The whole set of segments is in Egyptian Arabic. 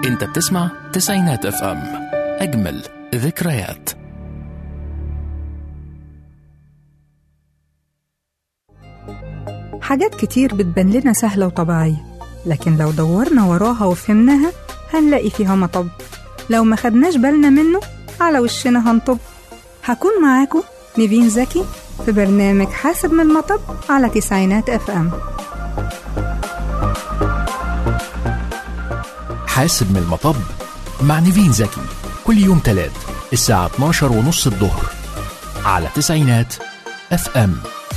انت بتسمع تسعينات اف ام اجمل ذكريات حاجات كتير بتبان لنا سهلة وطبيعية لكن لو دورنا وراها وفهمناها هنلاقي فيها مطب لو ما خدناش بالنا منه على وشنا هنطب هكون معاكم نيفين زكي في برنامج حاسب من المطب على تسعينات اف ام حاسب من المطب مع نيفين زكي كل يوم تلات الساعة 12 ونص الظهر على تسعينات اف ام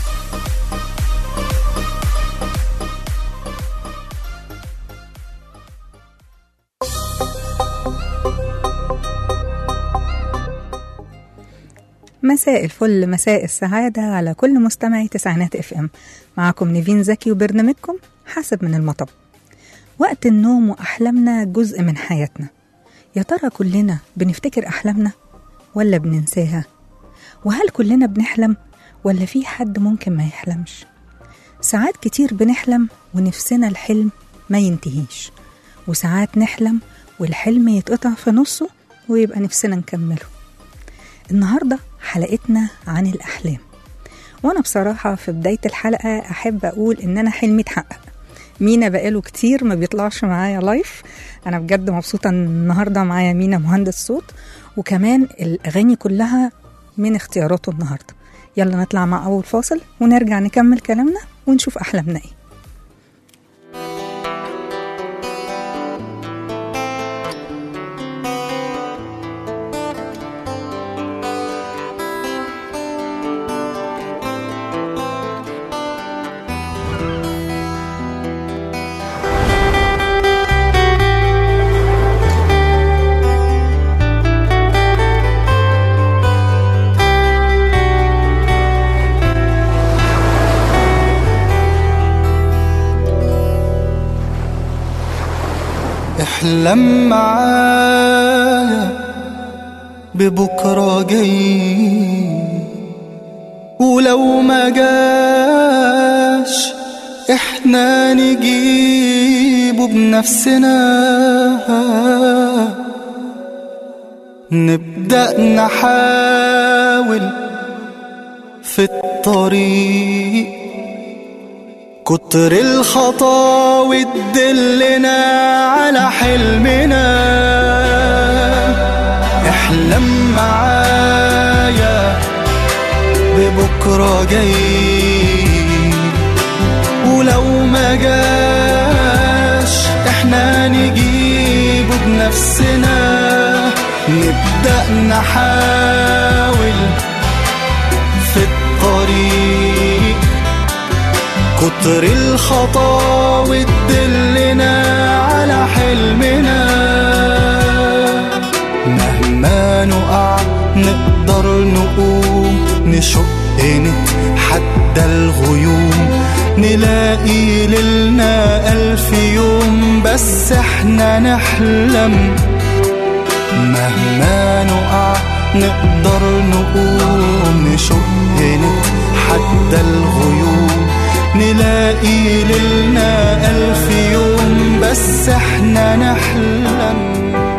مساء الفل مساء السعادة على كل مستمعي تسعينات اف ام معكم نيفين زكي وبرنامجكم حاسب من المطب وقت النوم وأحلامنا جزء من حياتنا يا ترى كلنا بنفتكر أحلامنا ولا بننساها وهل كلنا بنحلم ولا في حد ممكن ما يحلمش ساعات كتير بنحلم ونفسنا الحلم ما ينتهيش وساعات نحلم والحلم يتقطع في نصه ويبقى نفسنا نكمله النهاردة حلقتنا عن الأحلام وأنا بصراحة في بداية الحلقة أحب أقول إن أنا حلمي اتحقق مينا بقاله كتير ما بيطلعش معايا لايف أنا بجد مبسوطة إن النهاردة معايا مينا مهندس صوت وكمان الأغاني كلها من اختياراته النهاردة يلا نطلع مع أول فاصل ونرجع نكمل كلامنا ونشوف أحلامنا إيه احلم معايا ببكرة جاي ولو ما جاش احنا نجيبه بنفسنا نبدأ نحاول في الطريق كتر الخطاوي تدلنا على حلمنا احلم معايا ببكرة جاي ولو ما جاش احنا نجيبه بنفسنا نبدأ نحاول في الطريق كتر الخطاوي تدلنا على حلمنا مهما نقع نقدر نقوم نشق نتحدى الغيوم نلاقي ليلنا ألف يوم بس احنا نحلم مهما نقع نقدر نقوم نشق نتحدى الغيوم نلاقي ليلنا ألف يوم بس احنا نحلم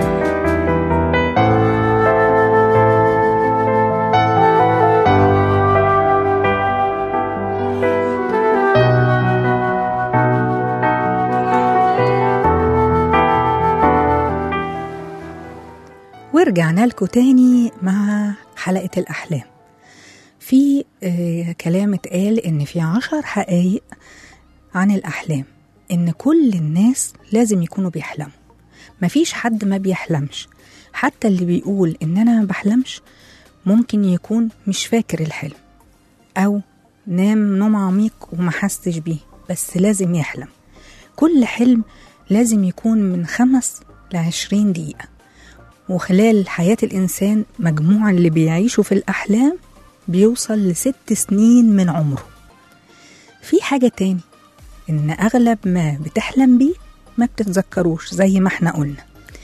ورجعنا لكم تاني مع حلقة الأحلام في آه كلام اتقال إن في عشر حقايق عن الأحلام إن كل الناس لازم يكونوا بيحلموا مفيش حد ما بيحلمش حتى اللي بيقول إن أنا ما بحلمش ممكن يكون مش فاكر الحلم أو نام نوم عميق وما حسش بيه بس لازم يحلم كل حلم لازم يكون من خمس لعشرين دقيقة وخلال حياة الإنسان مجموع اللي بيعيشوا في الأحلام بيوصل لست سنين من عمره في حاجة تاني إن أغلب ما بتحلم بيه ما بتتذكروش زي ما احنا قلنا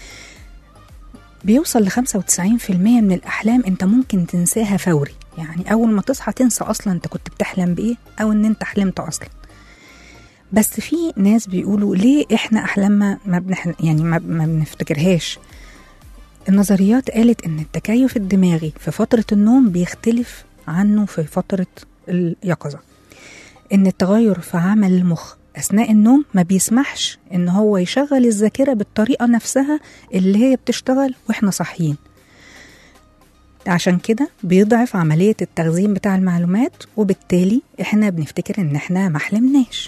بيوصل لخمسة وتسعين في المية من الأحلام أنت ممكن تنساها فوري يعني أول ما تصحى تنسى أصلا أنت كنت بتحلم بإيه أو إن أنت حلمت أصلا بس في ناس بيقولوا ليه احنا احلامنا ما بنحل يعني ما, ما بنفتكرهاش النظريات قالت ان التكيف الدماغي في فترة النوم بيختلف عنه في فترة اليقظة ان التغير في عمل المخ اثناء النوم ما بيسمحش ان هو يشغل الذاكرة بالطريقة نفسها اللي هي بتشتغل واحنا صاحيين عشان كده بيضعف عملية التخزين بتاع المعلومات وبالتالي احنا بنفتكر ان احنا ما حلمناش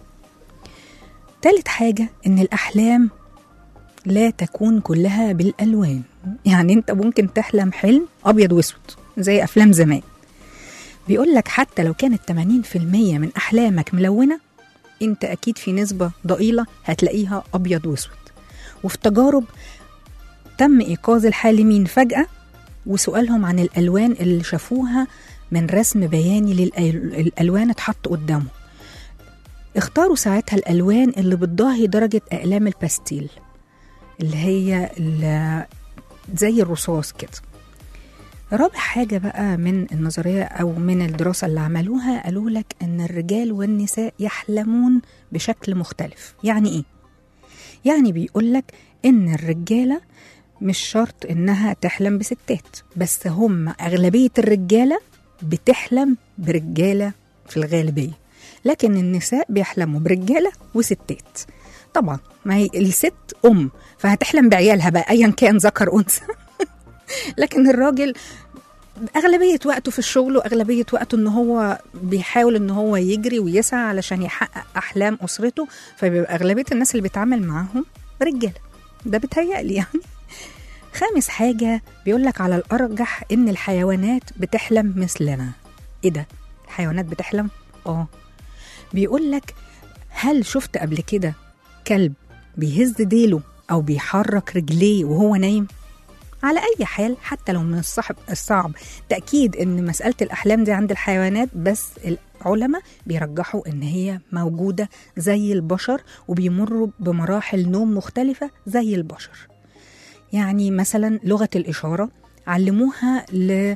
تالت حاجة ان الاحلام لا تكون كلها بالالوان يعني انت ممكن تحلم حلم ابيض واسود زي افلام زمان بيقول لك حتى لو كانت 80% من احلامك ملونه انت اكيد في نسبه ضئيله هتلاقيها ابيض واسود وفي تجارب تم ايقاظ الحالمين فجاه وسؤالهم عن الالوان اللي شافوها من رسم بياني للالوان اتحط قدامهم اختاروا ساعتها الالوان اللي بتضاهي درجه اقلام الباستيل اللي هي ال- زي الرصاص كده رابع حاجة بقى من النظرية أو من الدراسة اللي عملوها قالوا لك إن الرجال والنساء يحلمون بشكل مختلف يعني إيه؟ يعني بيقول لك إن الرجالة مش شرط إنها تحلم بستات بس هم أغلبية الرجالة بتحلم برجالة في الغالبية لكن النساء بيحلموا برجالة وستات طبعا ما هي الست أم فهتحلم بعيالها بقى أيا كان ذكر أنثى لكن الراجل أغلبية وقته في الشغل وأغلبية وقته إن هو بيحاول إن هو يجري ويسعى علشان يحقق أحلام أسرته فبيبقى أغلبية الناس اللي بيتعامل معاهم رجالة ده بيتهيألي يعني خامس حاجة بيقولك على الأرجح إن الحيوانات بتحلم مثلنا إيه ده؟ الحيوانات بتحلم؟ آه بيقولك هل شفت قبل كده كلب بيهز ديله أو بيحرك رجليه وهو نايم؟ على أي حال حتى لو من الصعب الصعب تأكيد إن مسألة الأحلام دي عند الحيوانات بس العلماء بيرجحوا إن هي موجودة زي البشر وبيمروا بمراحل نوم مختلفة زي البشر يعني مثلا لغة الإشارة علموها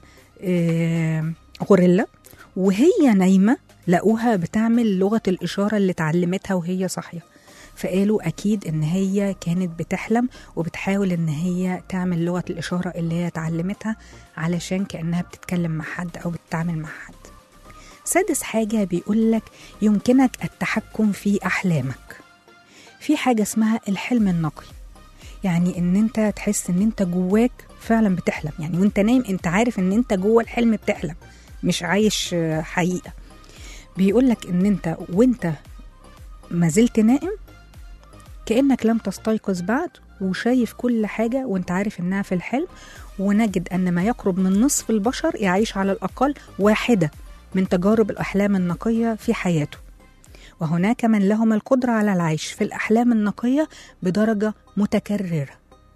لغوريلا وهي نايمة لقوها بتعمل لغة الإشارة اللي اتعلمتها وهي صاحية فقالوا أكيد إن هي كانت بتحلم وبتحاول إن هي تعمل لغة الإشارة اللي هي اتعلمتها علشان كأنها بتتكلم مع حد أو بتتعامل مع حد سادس حاجة بيقولك يمكنك التحكم في أحلامك في حاجة اسمها الحلم النقي يعني ان انت تحس ان انت جواك فعلا بتحلم يعني وانت نايم انت عارف ان انت جوه الحلم بتحلم مش عايش آه، حقيقة بيقولك ان انت وانت ما زلت نائم كأنك لم تستيقظ بعد وشايف كل حاجة وانت عارف انها في الحلم ونجد ان ما يقرب من نصف البشر يعيش على الأقل واحدة من تجارب الأحلام النقية في حياته وهناك من لهم القدرة على العيش في الأحلام النقية بدرجة متكررة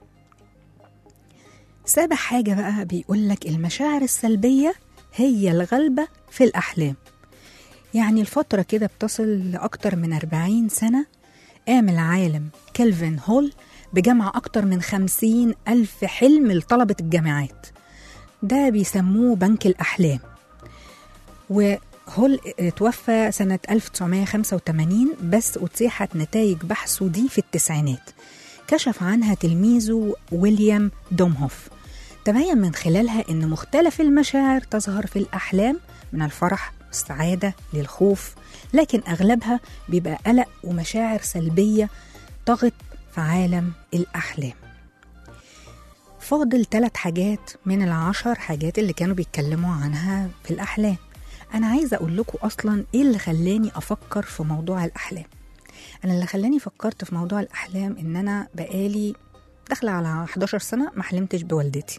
سابع حاجة بقى بيقولك المشاعر السلبية هي الغلبة في الأحلام يعني الفترة كده بتصل لأكتر من 40 سنة قام العالم كيلفن هول بجمع أكتر من 50 ألف حلم لطلبة الجامعات ده بيسموه بنك الأحلام وهول توفى سنة 1985 بس أتيحت نتائج بحثه دي في التسعينات كشف عنها تلميذه ويليام دومهوف تبين من خلالها أن مختلف المشاعر تظهر في الأحلام من الفرح والسعادة للخوف لكن أغلبها بيبقى قلق ومشاعر سلبية طغت في عالم الأحلام فاضل ثلاث حاجات من العشر حاجات اللي كانوا بيتكلموا عنها في الأحلام أنا عايزة أقول لكم أصلا إيه اللي خلاني أفكر في موضوع الأحلام أنا اللي خلاني فكرت في موضوع الأحلام إن أنا بقالي داخلة على 11 سنة ما حلمتش بوالدتي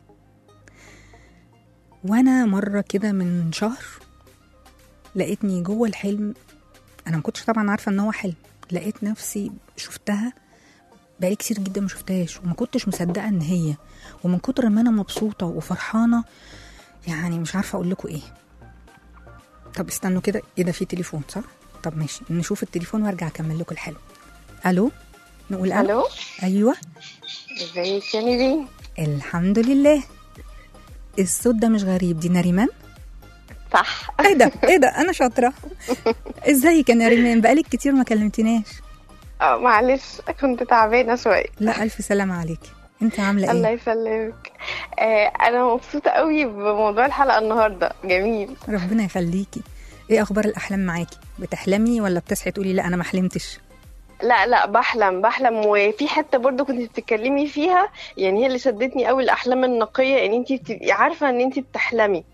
وأنا مرة كده من شهر لقيتني جوه الحلم أنا ما كنتش طبعا عارفة إن هو حلم لقيت نفسي شفتها بقالي كتير جدا ما شفتهاش وما كنتش مصدقة إن هي ومن كتر ما أنا مبسوطة وفرحانة يعني مش عارفة أقول لكم إيه طب استنوا كده ايه ده في تليفون صح؟ طب ماشي نشوف التليفون وارجع اكمل لكم الحلو الو نقول الو الو ايوه ازيك يا نيفين الحمد لله الصوت ده مش غريب دي نريمان صح ايه ده ايه ده انا شاطره ازيك يا نريمان بقالك كتير ما كلمتناش اه معلش كنت تعبانه شويه لا الف سلامه عليكي انت عامله الله ايه يسلمك آه انا مبسوطه قوي بموضوع الحلقه النهارده جميل ربنا يخليكي ايه اخبار الاحلام معاكي بتحلمي ولا بتصحي تقولي لا انا ما حلمتش لا لا بحلم بحلم وفي حته برضو كنت بتتكلمي فيها يعني هي اللي شدتني قوي الاحلام النقيه ان انت بتبقي عارفه ان انت بتحلمي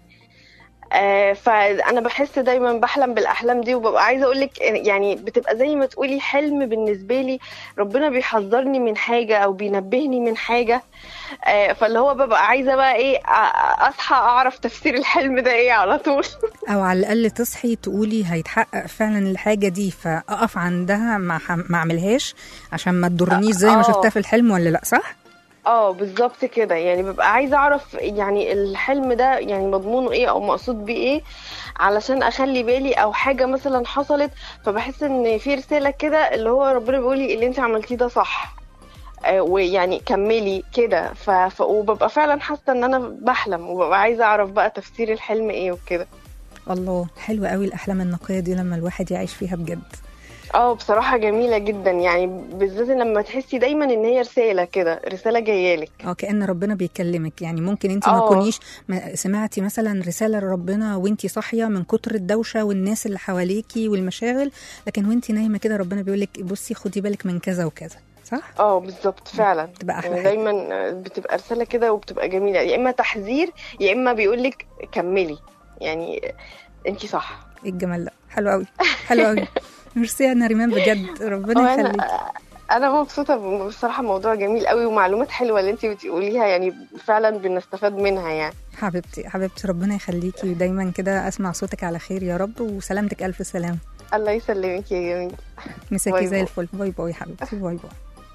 آه فانا بحس دايما بحلم بالاحلام دي وببقى عايزه اقول لك يعني بتبقى زي ما تقولي حلم بالنسبه لي ربنا بيحذرني من حاجه او بينبهني من حاجه آه فاللي هو ببقى عايزه بقى ايه أ- اصحى اعرف تفسير الحلم ده ايه على طول او على الاقل تصحي تقولي هيتحقق فعلا الحاجه دي فاقف عندها ما ح- ما اعملهاش عشان ما تضرنيش زي ما آه. شفتها في الحلم ولا لا صح اه بالظبط كده يعني ببقى عايزه اعرف يعني الحلم ده يعني مضمونه ايه او مقصود بيه ايه علشان اخلي بالي او حاجه مثلا حصلت فبحس ان في رساله كده اللي هو ربنا بيقول لي اللي انت عملتيه ده صح آه، ويعني كملي كده ف... ف... وببقى فعلا حاسه ان انا بحلم وببقى عايزه اعرف بقى تفسير الحلم ايه وكده الله حلوة قوي الاحلام النقيه دي لما الواحد يعيش فيها بجد اه بصراحه جميله جدا يعني بالذات لما تحسي دايما ان هي رساله كده رساله جايالك اه كأن ربنا بيكلمك يعني ممكن انت ما اه. تكونيش ما- سمعتي مثلا رسالة لربنا وانت صاحية من كتر الدوشة والناس اللي حواليكي والمشاغل لكن وانت نايمة كده ربنا بيقول لك بصي خدي بالك من كذا وكذا صح؟ اه بالظبط فعلا بتبقى أحلى يعني حاجة. دايما بتبقى رساله كده وبتبقى جميله يا اما تحذير يا اما بيقول لك كملي يعني انت صح ايه الجمال ده حلو قوي حلو قوي ميرسي يا نريمان بجد ربنا يخليكي وانا انا مبسوطه بصراحه موضوع جميل قوي ومعلومات حلوه اللي انت بتقوليها يعني فعلا بنستفاد منها يعني حبيبتي حبيبتي ربنا يخليكي ودايما كده اسمع صوتك على خير يا رب وسلامتك الف سلامة الله يسلمك يا جميل مساكي باي زي باي. الفل باي باي حبيبتي باي باي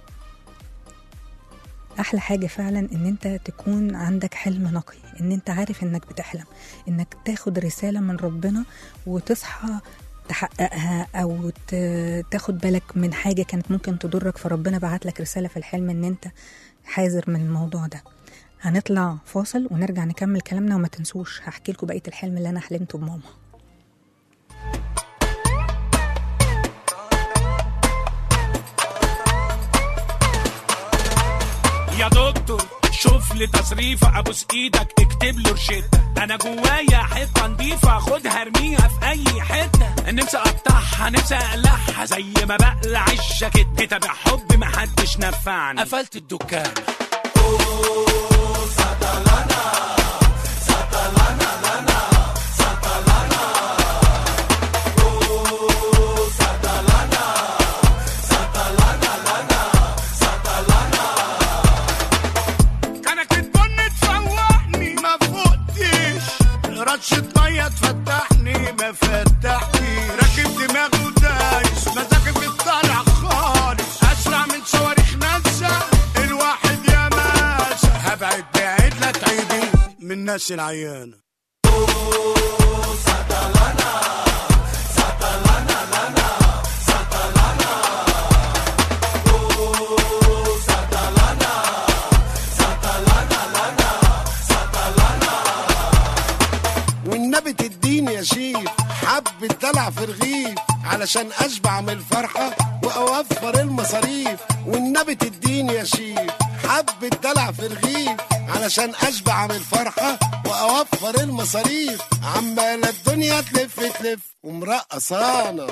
احلى حاجه فعلا ان انت تكون عندك حلم نقي ان انت عارف انك بتحلم انك تاخد رساله من ربنا وتصحى تحققها او ت- تاخد بالك من حاجه كانت ممكن تضرك فربنا بعت لك رساله في الحلم ان انت حذر من الموضوع ده هنطلع فاصل ونرجع نكمل كلامنا وما تنسوش هحكي لكم بقيه الحلم اللي انا حلمته بماما يا دكتور شوف لي تصريفة ابوس ايدك اكتب له روشتة انا جوايا حتة نضيفة خدها ارميها في اي حتة نفسي اقطعها نفسي اقلعها زي ما بقلع الجاكيت كتاب حب محدش نفعني قفلت الدكان كانك البن تفوقني ما فوقتش رشة مية تفتحني ما فتحتي راكب دماغي ودايس مزاجي بيطلع خالص اسرع من صواريخ ناسا الواحد يا ماسة هبعد بعيد لا تعيدي من الناس العيانة والنبي تديني يا شيف حبة دلع في رغيف علشان اشبع من الفرحة واوفر المصاريف والنبي تديني يا شيف حبة دلع في رغيف علشان اشبع من الفرحة واوفر المصاريف عمالة الدنيا تلف تلف ومرقصانا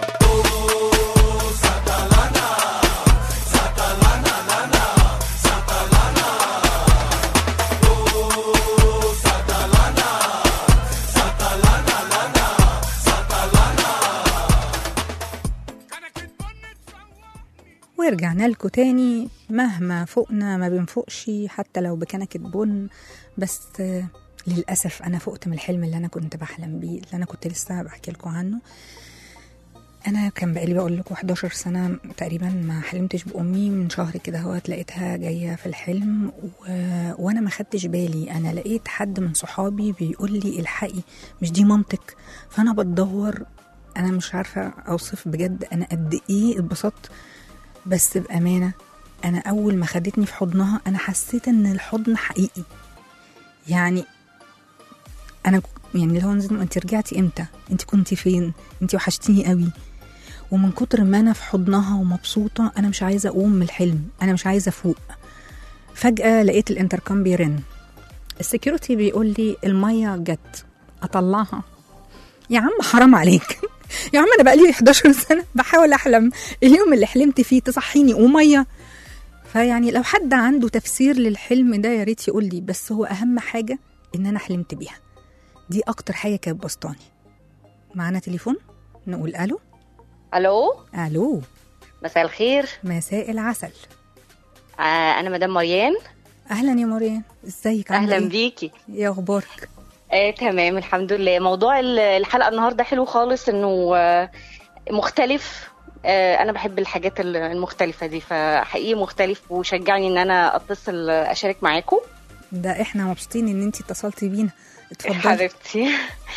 ورجعنا لكم تاني مهما فوقنا ما بنفوقش حتى لو بكنكة بن بس آه، للأسف أنا فقت من الحلم اللي أنا كنت بحلم بيه اللي أنا كنت لسه بحكي لكم عنه أنا كان بقالي بقول لكم 11 سنة تقريبا ما حلمتش بأمي من شهر كده هو لقيتها جاية في الحلم و... وأنا ما خدتش بالي أنا لقيت حد من صحابي بيقول لي الحقي مش دي مامتك فأنا بدور أنا مش عارفة أوصف بجد أنا قد إيه اتبسطت بس بأمانة أنا أول ما خدتني في حضنها أنا حسيت إن الحضن حقيقي يعني أنا ك- يعني اللي هو نزل انت رجعتي امتى انت كنتي فين انت وحشتيني قوي ومن كتر ما انا في حضنها ومبسوطه انا مش عايزه اقوم من الحلم انا مش عايزه افوق فجاه لقيت الانتركم بيرن السكيورتي بيقول لي الميه جت اطلعها يا عم حرام عليك يا عم انا بقالي 11 سنه بحاول احلم اليوم اللي حلمت فيه تصحيني وميه فيعني لو حد عنده تفسير للحلم ده يا ريت يقول لي بس هو اهم حاجه ان انا حلمت بيها دي اكتر حاجه كانت بسطاني معانا تليفون نقول الو الو الو مساء الخير مساء العسل آه انا مدام مريان اهلا يا مريم ازيك عامله اهلا ايه بيكي ايه اخبارك آه تمام الحمد لله موضوع ال- الحلقه النهارده حلو خالص انه آه مختلف آه انا بحب الحاجات ال- المختلفه دي فحقيقي مختلف وشجعني ان انا اتصل آه، اشارك معاكم ده احنا مبسوطين ان انت اتصلتي بينا اتفضلي حبيبتي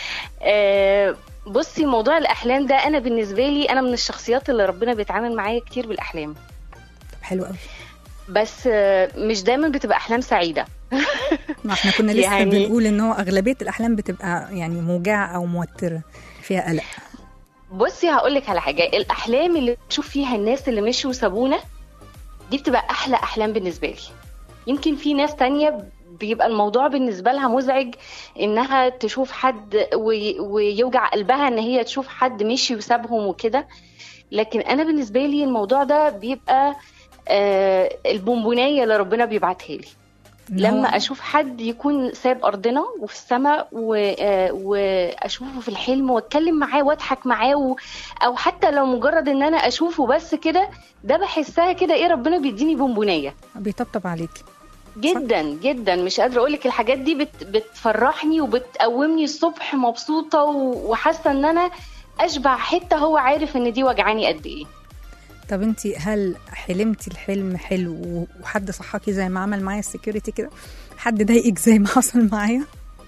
آه بصي موضوع الاحلام ده انا بالنسبه لي انا من الشخصيات اللي ربنا بيتعامل معايا كتير بالاحلام طب حلو قوي بس آه مش دايما بتبقى احلام سعيده ما احنا كنا لسه يعني- بنقول ان هو اغلبيه الاحلام بتبقى يعني موجعه او موتره فيها قلق بصي هقول لك على حاجه الاحلام اللي بشوف فيها الناس اللي مشوا وسابونا دي بتبقى احلى احلام بالنسبه لي يمكن في ناس تانية بيبقى الموضوع بالنسبه لها مزعج انها تشوف حد وي- ويوجع قلبها ان هي تشوف حد مشي وسابهم وكده لكن انا بالنسبه لي الموضوع ده بيبقى آه البونبونيه اللي ربنا بيبعتها لي إن لما هو- اشوف حد يكون ساب ارضنا وفي السماء و... آه، واشوفه في الحلم واتكلم معاه واضحك معاه و... او حتى لو مجرد ان انا اشوفه بس كده ده بحسها كده ايه ربنا بيديني بونبونيه بيطبطب عليكي جدا جدا مش قادره اقول لك الحاجات دي بت... بتفرحني وبتقومني الصبح مبسوطه و... وحاسه ان انا اشبع حته هو عارف ان دي وجعاني قد ايه طب انت هل حلمتي الحلم حلو و- وحد صحاكي زي ما عمل معايا السكيورتي كده حد ضايقك زي ما حصل معايا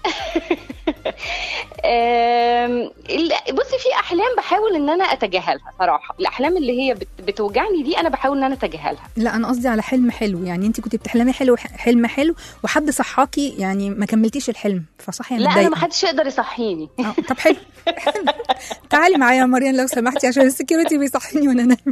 آم، ال- بصي في احلام بحاول ان انا اتجاهلها صراحه الاحلام اللي هي بت- بتوجعني دي انا بحاول ان انا اتجاهلها لا انا قصدي على حلم حلو يعني انت كنت بتحلمي حلو حلم حلو وحد صحاكي يعني ما كملتيش الحلم فصحي لا انا متضايقه ما حدش يقدر يصحيني آه، طب حلو تعالي معايا يا مريم لو سمحتي عشان السكيورتي بيصحيني وانا نايمه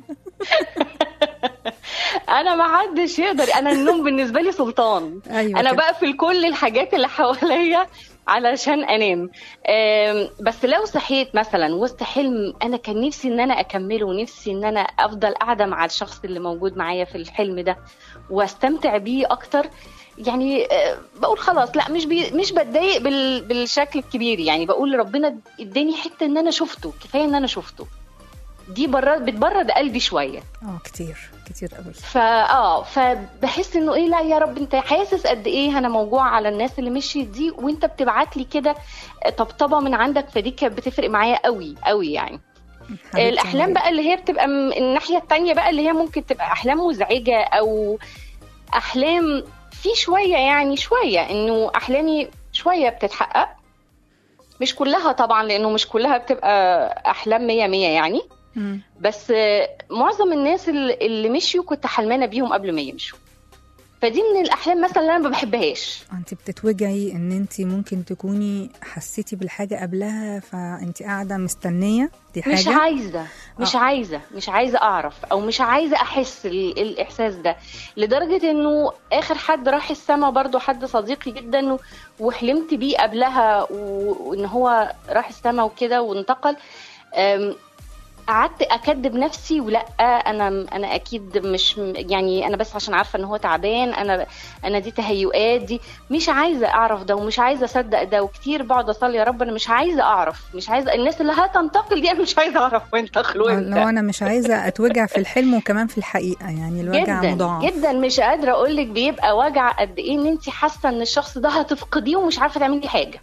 انا ما حدش يقدر انا النوم بالنسبه لي سلطان ايوه انا كده. بقفل كل الحاجات اللي حواليا علشان انام آم، بس لو صحيت مثلا وسط حلم انا كان نفسي ان انا اكمله ونفسي ان انا افضل قاعده مع الشخص اللي موجود معايا في الحلم ده واستمتع بيه اكتر يعني آه، بقول خلاص لا مش بي مش بتضايق بال بالشكل الكبير يعني بقول ربنا اداني حته ان انا شفته كفايه ان انا شفته دي برد بتبرد قلبي شويه اه كتير كتير قوي فا اه فبحس انه ايه لا يا رب انت حاسس قد ايه انا موجوع على الناس اللي مشيت دي وانت بتبعت لي كده طبطبه من عندك فدي كانت بتفرق معايا قوي قوي يعني حبيبتي يا الاحلام مريم. بقى اللي هي بتبقى من الناحيه التانية بقى اللي هي ممكن تبقى احلام مزعجه او احلام في شويه يعني شويه انه احلامي شويه بتتحقق مش كلها طبعا لانه مش كلها بتبقى احلام مية مية يعني مم. بس آه، معظم الناس اللي اللي مشيوا كنت حلمانه بيهم قبل ما يمشوا فدي من الاحلام مثلا اللي انا ما بحبهاش انت بتتوجعي ان انت ممكن تكوني حسيتي بالحاجه قبلها فانت قاعده مستنيه دي حاجه مش عايزه مش آه. عايزه مش عايزه اعرف او مش عايزه احس ال- الاحساس ده لدرجه انه اخر حد راح السما برضو حد صديقي جدا و- وحلمت بيه قبلها و- وان هو راح السما وكده وانتقل أم، قعدت اكدب نفسي ولا انا انا اكيد مش يعني انا بس عشان عارفه ان هو تعبان انا انا دي تهيؤات دي مش عايزه اعرف ده ومش عايزه اصدق ده وكتير بقعد اصلي يا رب انا مش عايزه اعرف مش عايزه الناس اللي هتنتقل دي انا مش عايزه اعرف وينتقلوا آه، امتى لو انا مش عايزه اتوجع في الحلم وكمان في الحقيقه يعني الوجع جدا مضاعف جدا مش قادره اقول لك بيبقى وجع قد ايه ان انت حاسه ان الشخص ده هتفقديه ومش عارفه تعملي حاجه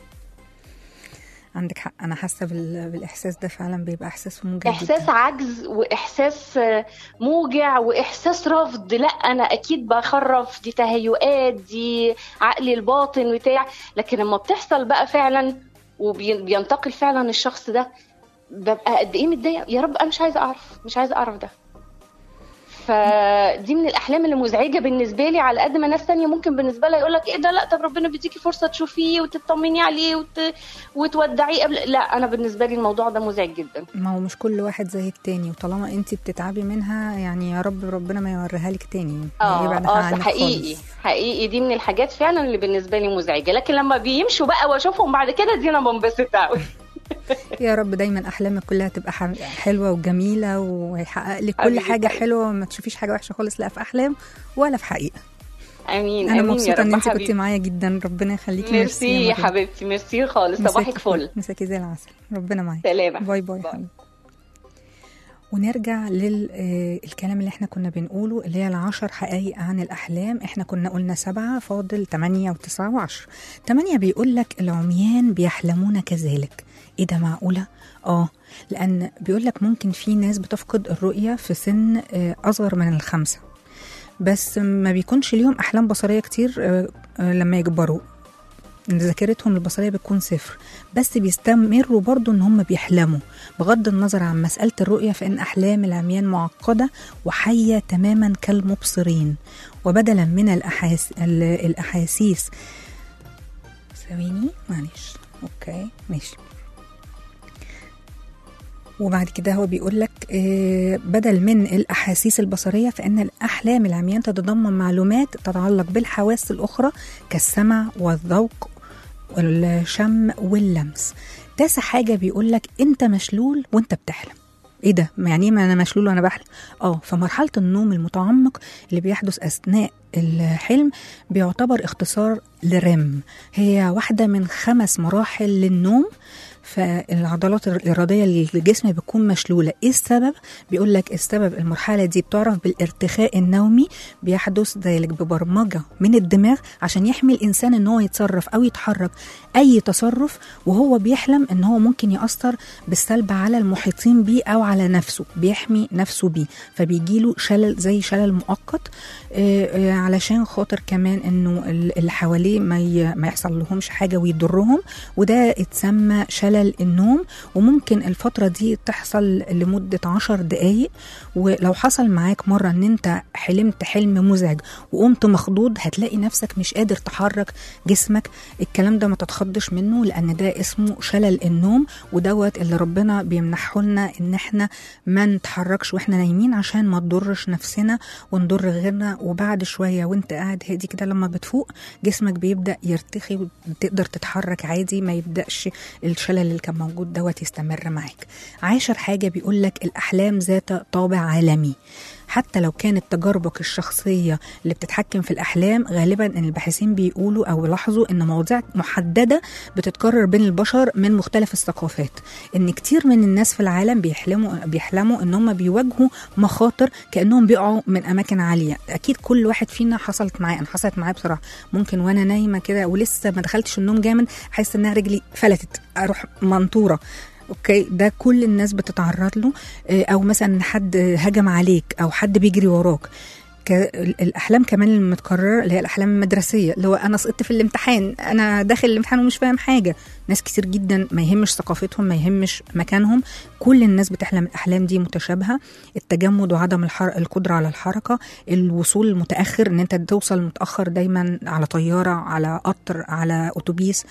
عندك حق انا حاسه بال... بالاحساس ده فعلا بيبقى احساس موجع احساس جدا. عجز واحساس آه، موجع واحساس رفض لا انا اكيد بخرف دي تهيؤات دي عقلي الباطن بتاع لكن لما بتحصل بقى فعلا وبينتقل فعلا الشخص ده ببقى قد ايه متضايقه يا رب انا مش عايزه اعرف مش عايزه اعرف ده فدي من الاحلام اللي مزعجه بالنسبه لي على قد ما ناس تانية ممكن بالنسبه لها يقول لك ايه ده لا طب ربنا بيديكي فرصه تشوفيه وتطمني عليه وت... وتودعيه قبل لا انا بالنسبه لي الموضوع ده مزعج جدا ما هو مش كل واحد زي التاني وطالما انت بتتعبي منها يعني يا رب ربنا ما يوريها لك تاني اه يبعدها اه عنك حقيقي خالص. حقيقي دي من الحاجات فعلا اللي بالنسبه لي مزعجه لكن لما بيمشوا بقى واشوفهم بعد كده دي انا بنبسط قوي يا رب دايما احلامك كلها تبقى ح- حلوه وجميله ويحقق لك كل حبيبي حاجه حبيبي. حلوه وما تشوفيش حاجه وحشه خالص لا في احلام ولا في حقيقه امين انا امين يا مبسوطه ان رب انت كنت حبيبي معايا جدا ربنا يخليكي ميرسي يا مريم. حبيبتي ميرسي خالص مساكي صباحك فل مساكي زي العسل ربنا معاك سلامة باي باي, باي. حبيبي. ونرجع للكلام اللي احنا كنا بنقوله اللي هي العشر حقائق عن الأحلام احنا كنا قلنا سبعة فاضل تمانية وتسعة وعشر تمانية بيقول لك العميان بيحلمون كذلك ايه ده معقولة؟ اه لأن بيقول لك ممكن في ناس بتفقد الرؤية في سن آه، أصغر من الخمسة بس ما بيكونش ليهم أحلام بصرية كتير آه، آه، لما يكبروا ذاكرتهم البصريه بتكون صفر بس بيستمروا برضو ان هم بيحلموا بغض النظر عن مساله الرؤيه فان احلام العميان معقده وحيه تماما كالمبصرين وبدلا من الأحاس... ال- الاحاسيس ثواني معلش اوكي ماشي وبعد كده هو بيقول لك آه، بدل من الاحاسيس البصريه فان الاحلام العميان تتضمن معلومات تتعلق بالحواس الاخرى كالسمع والذوق والشم واللمس تاسع حاجه بيقول لك انت مشلول وانت بتحلم ايه ده يعني ايه ما انا مشلول وانا بحلم اه فمرحله النوم المتعمق اللي بيحدث اثناء الحلم بيعتبر اختصار لرم هي واحده من خمس مراحل للنوم فالعضلات الإرادية للجسم بتكون مشلولة إيه السبب؟ بيقول لك السبب المرحلة دي بتعرف بالارتخاء النومي بيحدث ذلك ببرمجة من الدماغ عشان يحمي الإنسان إن هو يتصرف أو يتحرك أي تصرف وهو بيحلم إن هو ممكن يأثر بالسلب على المحيطين بيه أو على نفسه بيحمي نفسه بيه فبيجيله شلل زي شلل مؤقت آه، آه، علشان خاطر كمان إنه ال- اللي حواليه ما ي- ما يحصل لهمش حاجة ويضرهم وده اتسمى شلل النوم وممكن الفترة دي تحصل لمدة عشر دقايق ولو حصل معاك مرة ان انت حلمت حلم مزعج وقمت مخضوض هتلاقي نفسك مش قادر تحرك جسمك الكلام ده ما تتخضش منه لان ده اسمه شلل النوم ودوت اللي ربنا بيمنحه لنا ان احنا ما نتحركش واحنا نايمين عشان ما تضرش نفسنا ونضر غيرنا وبعد شوية وانت قاعد هادي كده لما بتفوق جسمك بيبدأ يرتخي وتقدر تتحرك عادي ما يبدأش الشلل اللي كان موجود دوت يستمر معاك عاشر حاجة بيقول لك الأحلام ذات طابع عالمي حتى لو كانت تجاربك الشخصية اللي بتتحكم في الأحلام غالبا إن الباحثين بيقولوا أو لاحظوا إن مواضيع محددة بتتكرر بين البشر من مختلف الثقافات إن كتير من الناس في العالم بيحلموا بيحلموا إن هم بيواجهوا مخاطر كأنهم بيقعوا من أماكن عالية أكيد كل واحد فينا حصلت معاه أنا حصلت معايا بصراحة ممكن وأنا نايمة كده ولسه ما دخلتش النوم جامد حاسة إنها رجلي فلتت أروح منطورة اوكي ده كل الناس بتتعرض له آه، او مثلا حد هجم عليك او حد بيجري وراك ك- الاحلام كمان المتكرره اللي هي الاحلام المدرسيه اللي هو انا سقطت في الامتحان انا داخل الامتحان ومش فاهم حاجه ناس كتير جدا ما يهمش ثقافتهم ما يهمش مكانهم كل الناس بتحلم الاحلام دي متشابهه التجمد وعدم الحر... القدره على الحركه الوصول المتاخر ان انت توصل متاخر دايما على طياره على قطر على اتوبيس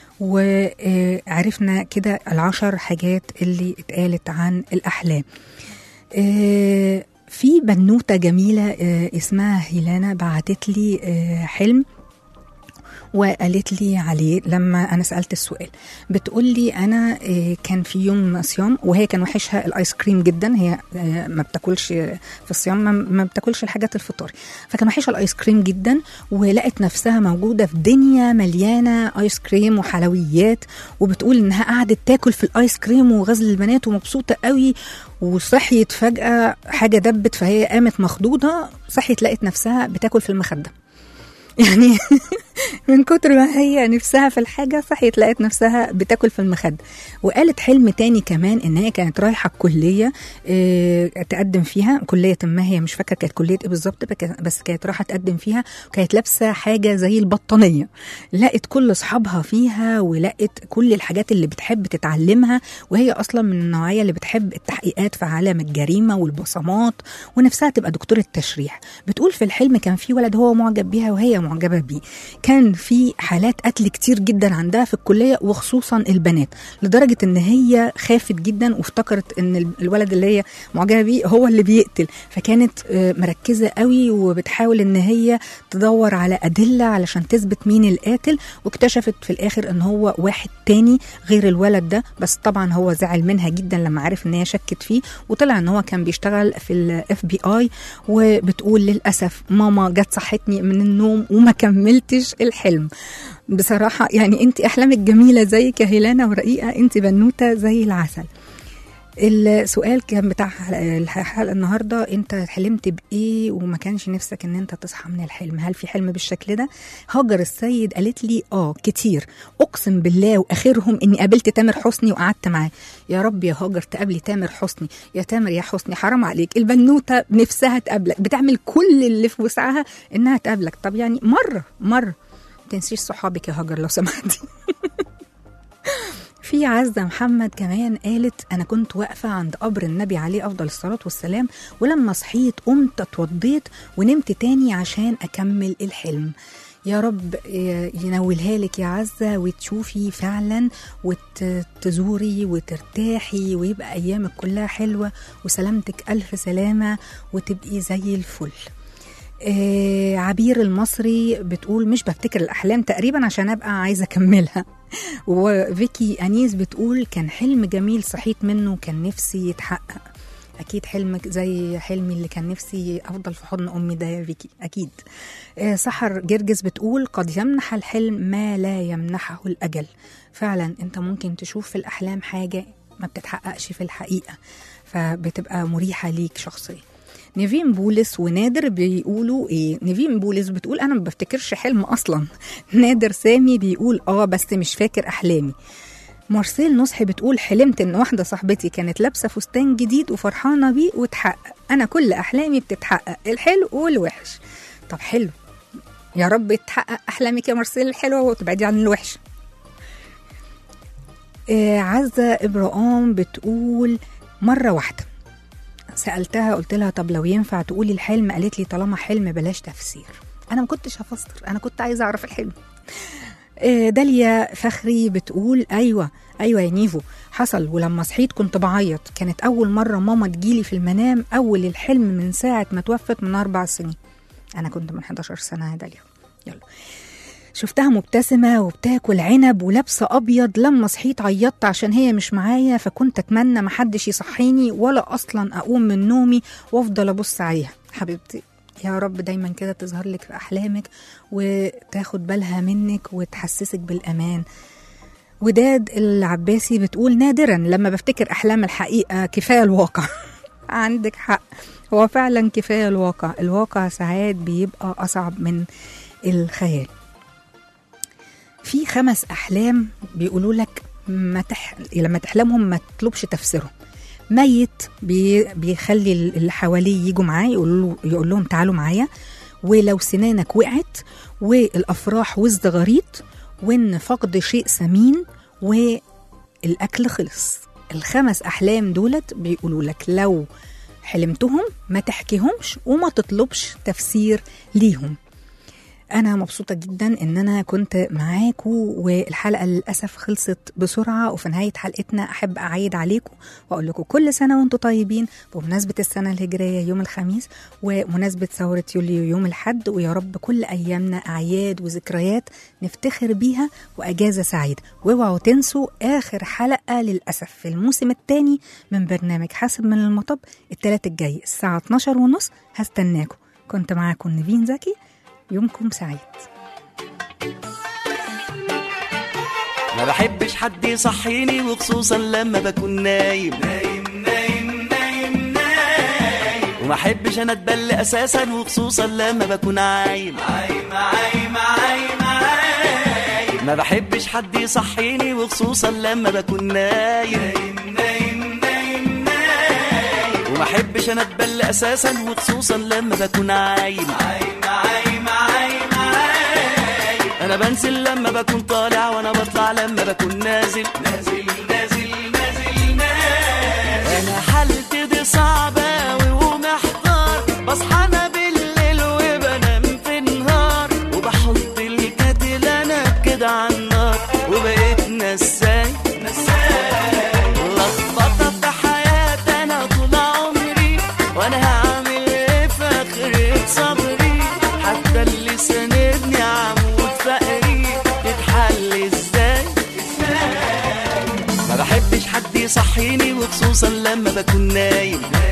وعرفنا كده العشر حاجات اللي اتقالت عن الأحلام آه، في بنوتة جميلة آه، اسمها هيلانا بعتت لي آه، حلم وقالت لي عليه لما انا سالت السؤال بتقول لي انا آه، كان في يوم صيام وهي كان وحشها الايس كريم جدا هي آه، ما بتاكلش في الصيام ما- ما بتاكلش الحاجات الفطار فكان وحشها الايس كريم جدا ولقت نفسها موجوده في دنيا مليانه ايس كريم وحلويات وبتقول انها قعدت تاكل في الايس كريم وغزل البنات ومبسوطه قوي وصحيت فجاه حاجه دبت فهي قامت مخضوضه صحيت لقت نفسها بتاكل في المخده يعني من كتر ما هي نفسها في الحاجة صحيت لقت نفسها بتاكل في المخدة وقالت حلم تاني كمان ان هي كانت رايحة الكلية اه تقدم فيها كلية ما هي مش فاكرة كانت كلية ايه بالظبط بك- بس كانت رايحة تقدم فيها وكانت لابسة حاجة زي البطانية لقت كل اصحابها فيها ولقت كل الحاجات اللي بتحب تتعلمها وهي اصلا من النوعية اللي بتحب التحقيقات في عالم الجريمة والبصمات ونفسها تبقى دكتورة تشريح بتقول في الحلم كان في ولد هو معجب بيها وهي معجبة بيه كان في حالات قتل كتير جدا عندها في الكلية وخصوصا البنات لدرجة ان هي خافت جدا وافتكرت ان ال- الولد اللي هي معجبة بيه هو اللي بيقتل فكانت آه، مركزة قوي وبتحاول ان هي تدور على أدلة علشان تثبت مين القاتل واكتشفت في الآخر ان هو واحد تاني غير الولد ده بس طبعا هو زعل منها جدا لما عرف ان هي شكت فيه وطلع ان هو كان بيشتغل في الاف بي اي وبتقول للاسف ماما جت صحتني من النوم وما كملتش الحلم بصراحه يعني انت احلامك جميله زيك يا هيلانا ورقيقه انت بنوته زي العسل السؤال كان بتاع الحلقه النهارده انت حلمت بايه وما كانش نفسك ان انت تصحى من الحلم هل في حلم بالشكل ده هاجر السيد قالت لي اه كتير اقسم بالله واخرهم اني قابلت تامر حسني وقعدت معاه يا رب يا هاجر تقابلي تامر حسني يا تامر يا حسني حرام عليك البنوته نفسها تقابلك بتعمل كل اللي في وسعها انها تقابلك طب يعني مره مره تنسيش صحابك يا هاجر لو سمحتي في عزة محمد كمان قالت أنا كنت واقفة عند قبر النبي عليه أفضل الصلاة والسلام ولما صحيت قمت اتوضيت ونمت تاني عشان أكمل الحلم يا رب ي- ينولها لك يا عزة وتشوفي فعلا وتزوري وترتاحي ويبقى أيامك كلها حلوة وسلامتك ألف سلامة وتبقي زي الفل آه عبير المصري بتقول مش بفتكر الأحلام تقريبا عشان أبقى عايزة أكملها وفيكي أنيس بتقول كان حلم جميل صحيت منه كان نفسي يتحقق أكيد حلمك زي حلمي اللي كان نفسي أفضل في حضن أمي ده يا فيكي أكيد آه سحر جرجس بتقول قد يمنح الحلم ما لا يمنحه الأجل فعلا أنت ممكن تشوف في الأحلام حاجة ما بتتحققش في الحقيقة فبتبقى مريحة ليك شخصيا نيفين بولس ونادر بيقولوا ايه نيفين بولس بتقول انا ما بفتكرش حلم اصلا نادر سامي بيقول اه بس مش فاكر احلامي مارسيل نصحي بتقول حلمت ان واحده صاحبتي كانت لابسه فستان جديد وفرحانه بيه وتحقق انا كل احلامي بتتحقق الحلو والوحش طب حلو يا رب تحقق احلامك يا مارسيل الحلوه وتبعدي عن الوحش آه عزه ابراهام بتقول مره واحده سالتها قلت لها طب لو ينفع تقولي الحلم قالت لي طالما حلم بلاش تفسير انا ما كنتش هفسر انا كنت عايزه اعرف الحلم آه، داليا فخري بتقول ايوه ايوه يا نيفو حصل ولما صحيت كنت بعيط كانت اول مره ماما تجيلي في المنام اول الحلم من ساعه ما توفت من اربع سنين انا كنت من 11 سنه يا داليا يلا شفتها مبتسمة وبتاكل عنب ولابسة أبيض لما صحيت عيطت عشان هي مش معايا فكنت أتمنى محدش يصحيني ولا أصلا أقوم من نومي وأفضل أبص عليها حبيبتي يا رب دايما كده تظهر لك في أحلامك وتاخد بالها منك وتحسسك بالأمان وداد العباسي بتقول نادرا لما بفتكر أحلام الحقيقة كفاية الواقع عندك حق هو فعلا كفاية الواقع الواقع ساعات بيبقى أصعب من الخيال في خمس احلام بيقولوا لك ما تح... لما تحلمهم ما تطلبش تفسيرهم ميت بي... بيخلي اللي حواليه يجوا معاه يقول له يقول لهم تعالوا معايا ولو سنانك وقعت والافراح والزغاريط وان فقد شيء ثمين والاكل خلص الخمس احلام دولت بيقولوا لك لو حلمتهم ما تحكيهمش وما تطلبش تفسير ليهم أنا مبسوطة جدا إن أنا كنت معاكم والحلقة للأسف خلصت بسرعة وفي نهاية حلقتنا أحب أعيد عليكم وأقول لكم كل سنة وأنتم طيبين بمناسبة السنة الهجرية يوم الخميس ومناسبة ثورة يوليو يوم الحد ويا رب كل أيامنا أعياد وذكريات نفتخر بيها وأجازة سعيدة واوعوا تنسوا آخر حلقة للأسف في الموسم الثاني من برنامج حاسب من المطب الثلاث الجاي الساعة 12 ونص هستناكم كنت معاكم نيفين زكي يومكم سعيد ما بحبش حد يصحيني وخصوصا لما بكون نايم نايم نايم نايم نايم وما احبش انا اتبل اساسا وخصوصا لما بكون عايم عايم عايم عايم عايم عايم ما بحبش حد يصحيني وخصوصا لما بكون نايم نايم نايم نايم نايم وما احبش انا اتبل اساسا وخصوصا لما بكون عايم عايم عايم عايم عايم انا بنزل لما بكون طالع وانا بطلع لما بكون نازل نازل نازل نازل نازل انا حالتي دي صعبة أوي ومحتار بصحى انا بالليل وبنام في النهار وبحط الكتل انا كده على النار وبقيت نساي نساي لخبطة في حياتي انا طول عمري وانا هعمل ايه في اخرة صبري حتى اللي ساندني عمود فقري تتحل ازاي ما بحبش حد يصحيني وخصوصا لما بكون نايم